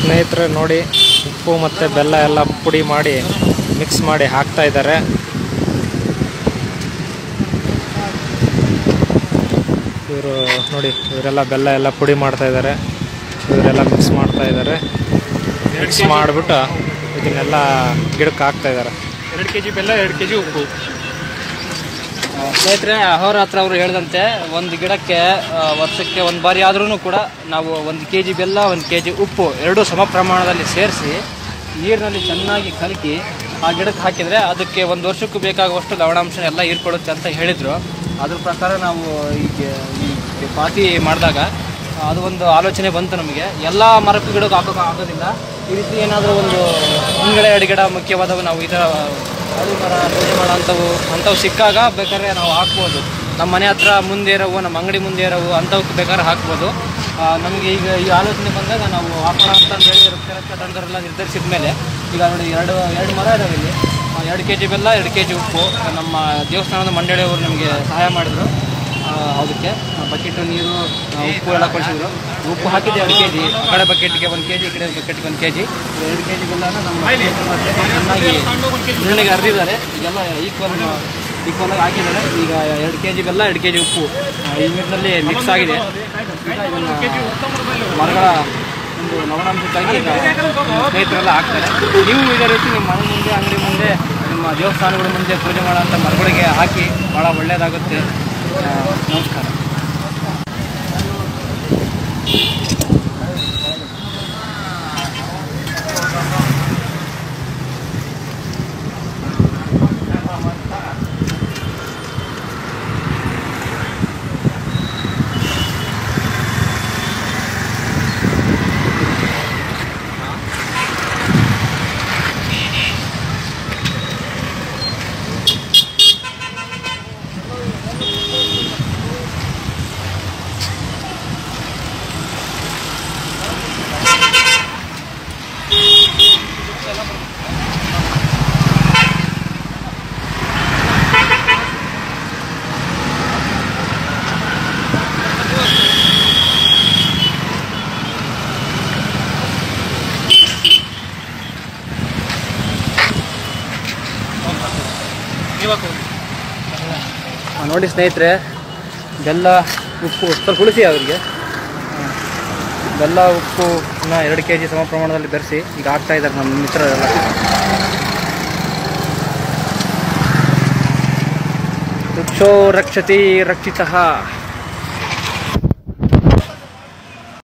ಸ್ನೇಹಿತರೆ ನೋಡಿ ಉಪ್ಪು ಮತ್ತು ಬೆಲ್ಲ ಎಲ್ಲ ಪುಡಿ ಮಾಡಿ ಮಿಕ್ಸ್ ಮಾಡಿ ಹಾಕ್ತಾ ಇದ್ದಾರೆ ಇವರು ನೋಡಿ ಇವರೆಲ್ಲ ಬೆಲ್ಲ ಎಲ್ಲ ಪುಡಿ ಮಾಡ್ತಾ ಇದ್ದಾರೆ ಇವರೆಲ್ಲ ಮಿಕ್ಸ್ ಮಾಡ್ತಾ ಇದ್ದಾರೆ ಮಿಕ್ಸ್ ಮಾಡಿಬಿಟ್ಟು ಇದನ್ನೆಲ್ಲ ಗಿಡಕ್ಕೆ ಹಾಕ್ತಾ ಇದ್ದಾರೆ ಎರಡು ಕೆ ಜಿ ಬೆಲ್ಲ ಎರಡು ಕೆ ಜಿ ಉಪ್ಪು ಸ್ನೇಹಿತರೆ ಅಹೋರಾತ್ರ ಅವರು ಹೇಳಿದಂತೆ ಒಂದು ಗಿಡಕ್ಕೆ ಆ, ವರ್ಷಕ್ಕೆ ಒಂದು ಬಾರಿ ಆದ್ರೂ ಕೂಡ ನಾವು ಒಂದು ಕೆ ಜಿ ಬೆಲ್ಲ ಒಂದು ಕೆ ಜಿ ಉಪ್ಪು ಎರಡೂ ಸಮ ಪ್ರಮಾಣದಲ್ಲಿ ಸೇರಿಸಿ ನೀರಿನಲ್ಲಿ ಚೆನ್ನಾಗಿ ಕಲಕಿ ಆ ಗಿಡಕ್ಕೆ ಹಾಕಿದರೆ ಅದಕ್ಕೆ ಒಂದು ವರ್ಷಕ್ಕೂ ಬೇಕಾಗುವಷ್ಟು ಲವಣಾಂಶ ಎಲ್ಲ ಹೀರ್ಕೊಳ್ಳುತ್ತೆ ಅಂತ ಹೇಳಿದರು ಅದ್ರ ಪ್ರಕಾರ ನಾವು ಈಗ ಈ ಪಾತಿ ಮಾಡಿದಾಗ ಅದು ಒಂದು ಆಲೋಚನೆ ಬಂತು ನಮಗೆ ಎಲ್ಲ ಮರಕ್ಕೂ ಗಿಡಕ್ಕೆ ಹಾಕೋಕೆ ಆಗೋದಿಲ್ಲ ಈ ರೀತಿ ಏನಾದರೂ ಒಂದು ಒಂದು ಗಿಡ ಎರಡು ಗಿಡ ಮುಖ್ಯವಾದವು ನಾವು ಈ ಥರ ಹಳ್ಳಿ ಮರ ದೊಡ್ಡ ಮರ ಅಂಥವು ಅಂಥವು ಸಿಕ್ಕಾಗ ಬೇಕಾದ್ರೆ ನಾವು ಹಾಕ್ಬೋದು ನಮ್ಮ ಮನೆ ಹತ್ರ ಮುಂದೆ ಇರೋವು ನಮ್ಮ ಅಂಗಡಿ ಮುಂದೆ ಇರೋವು ಅಂಥವಕ್ಕೆ ಬೇಕಾದ್ರೆ ಹಾಕ್ಬೋದು ಆ, ನಮಗೆ ಈಗ ಈ ಆಲೋಚನೆ ಬಂದಾಗ ನಾವು ಹಾಕೋಣ ಅಂತ ಹೇಳಿ ತಂದರೆಲ್ಲ ನಿರ್ಧರಿಸಿದ ಮೇಲೆ ಈಗ ನೋಡಿ ಎರಡು ಎರಡು ಮರ ಇದಾವೆ ಇಲ್ಲಿ ಆ, ಎರಡು ಕೆ ಜಿ ಬೆಲ್ಲ ಎರಡು ಕೆ ಜಿ ಉಪ್ಪು ನಮ್ಮ ದೇವಸ್ಥಾನದ ಮಂಡಳಿಯವರು ನಮಗೆ ಸಹಾಯ ಮಾಡಿದರು ಅದಕ್ಕೆ ಬಕೆಟು ನೀರು ಆ, ಉಪ್ಪು ಎಲ್ಲ ಕಳಿಸಿದ್ರು ಉಪ್ಪು ಹಾಕಿದ್ದೆ ಎರಡು ಕೆ ಜಿ ಆ ಕಡೆ ಬಕೆಟ್ಗೆ ಒಂದು ಕೆ ಜಿ ಈ ಕಡೆ ಬಕೆಟ್ಗೆ ಒಂದು ಕೆ ಜಿ ಎರಡು ಕೆ ಜಿ ಬೆಲ್ಲನ ನಮ್ಮ ಚೆನ್ನಾಗಿ ನೀರಿಗೆ ಹರಿದಿದ್ದಾರೆ ಈಗೆಲ್ಲ ಈಕ್ವಲ್ ಈಕ್ವಲ್ ಆಗಿ ಹಾಕಿದ್ದಾರೆ ಈಗ ಎರಡು ಕೆ ಜಿ ಬೆಲ್ಲ ಎರಡು ಕೆ ಜಿ ಉಪ್ಪು ಆ, ಈ ನೀರಿನಲ್ಲಿ ಮಿಕ್ಸ್ ಆಗಿದೆ ಈಗ ಇದನ್ನ ಮರಗಳ ಒಂದು ಲವಣಾಂಶಕ್ಕಾಗಿ ಈಗ ಸ್ನೇಹಿತರೆಲ್ಲ ಹಾಕ್ತಾರೆ ನೀವು ಇದೇ ರೀತಿ ನಿಮ್ಮ ಮನೆ ಮುಂದೆ ಅಂಗಡಿ ಮುಂದೆ ನಿಮ್ಮ ದೇವಸ್ಥಾನಗಳ ಮುಂದೆ ಪೂಜೆ ಮಾಡೋಂಥ ಮರಗಳಿಗೆ ಹಾಕಿ ಭಾಳ ಒಳ್ಳೆಯದಾಗುತ್ತೆ ಆ, ನಮಸ್ಕಾರ ಆ, ನೋಡಿ ಸ್ನೇಹಿತರೆ ಬೆಲ್ಲ ಉಪ್ಪು ಸ್ವಲ್ಪ ಉಳಿಸಿ ಅವರಿಗೆ ಬೆಲ್ಲ ಉಪ್ಪು ಎರಡು ಕೆ ಜಿ ಸಮ ಪ್ರಮಾಣದಲ್ಲಿ ಬೆರೆಸಿ ಈಗ ಹಾಕ್ತಾ ಇದ್ದಾರೆ ನಮ್ಮ ಮಿತ್ರರೆಲ್ಲ ವೃಕ್ಷೋ ರಕ್ಷತಿ ರಕ್ಷಿತಃ